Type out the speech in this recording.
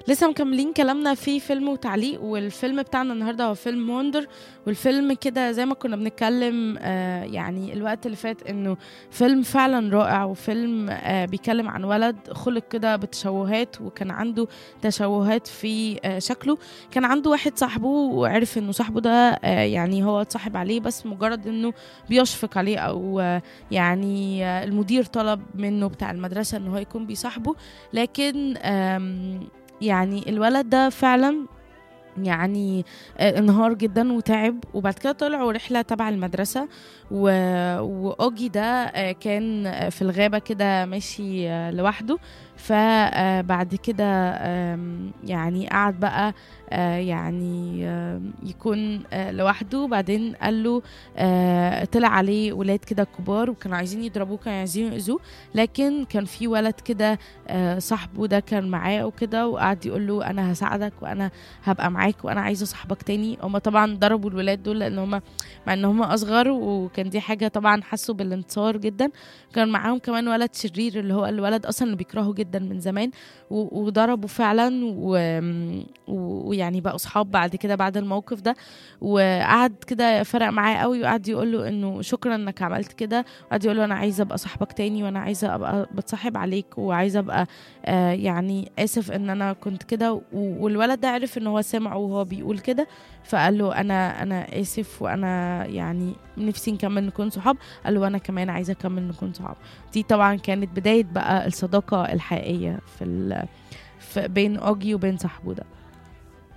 لسه مكملين كلامنا في فيلم وتعليق والفيلم بتاعنا النهارده هو فيلم وندر والفيلم كده زي ما كنا بنتكلم آه يعني الوقت اللي فات انه فيلم فعلا رائع وفيلم آه بيتكلم عن ولد خلق كده بتشوهات وكان عنده تشوهات في آه شكله كان عنده واحد صاحبه وعرف انه صاحبه ده آه يعني هو اتصاحب عليه بس مجرد انه بيشفق عليه او آه يعني آه المدير طلب منه بتاع المدرسة ان هو يكون بيصاحبه لكن آم يعني الولد ده فعلا يعني آه، انهار جدا وتعب وبعد كده طلعوا رحله تبع المدرسه و... واوجي ده آه، كان آه، في الغابه كده ماشي آه، لوحده فبعد كده آم، يعني قعد بقى آه، يعني آم، يكون آه، لوحده بعدين قال له آه، طلع عليه ولاد كده كبار وكانوا عايزين يضربوه كانوا عايزين يأذوه لكن كان في ولد كده آه، صاحبه ده كان معاه وكده وقعد يقول له انا هساعدك وانا هبقى معاك وانا عايزه صاحبك تاني هما طبعا ضربوا الولاد دول لان هما مع ان هما اصغر وكان دي حاجه طبعا حسوا بالانتصار جدا كان معاهم كمان ولد شرير اللي هو الولد اصلا اللي بيكرهه جدا من زمان و- وضربوا فعلا و- و- ويعني بقوا صحاب بعد كده بعد الموقف ده وقعد كده فرق معاه قوي وقعد يقول له انه شكرا انك عملت كده وقعد يقول له انا عايزه ابقى صاحبك تاني وانا عايزه ابقى بتصاحب عليك وعايزه ابقى آه يعني اسف ان انا كنت كده و- والولد ده عرف ان هو سمعه وهو بيقول كده فقال له انا انا اسف وانا يعني نفسي نكمل نكون صحاب قال له انا كمان عايزه اكمل نكون صحاب دي طبعا كانت بدايه بقى الصداقه الحقيقيه في, ال- في بين اوجي وبين صاحبه ده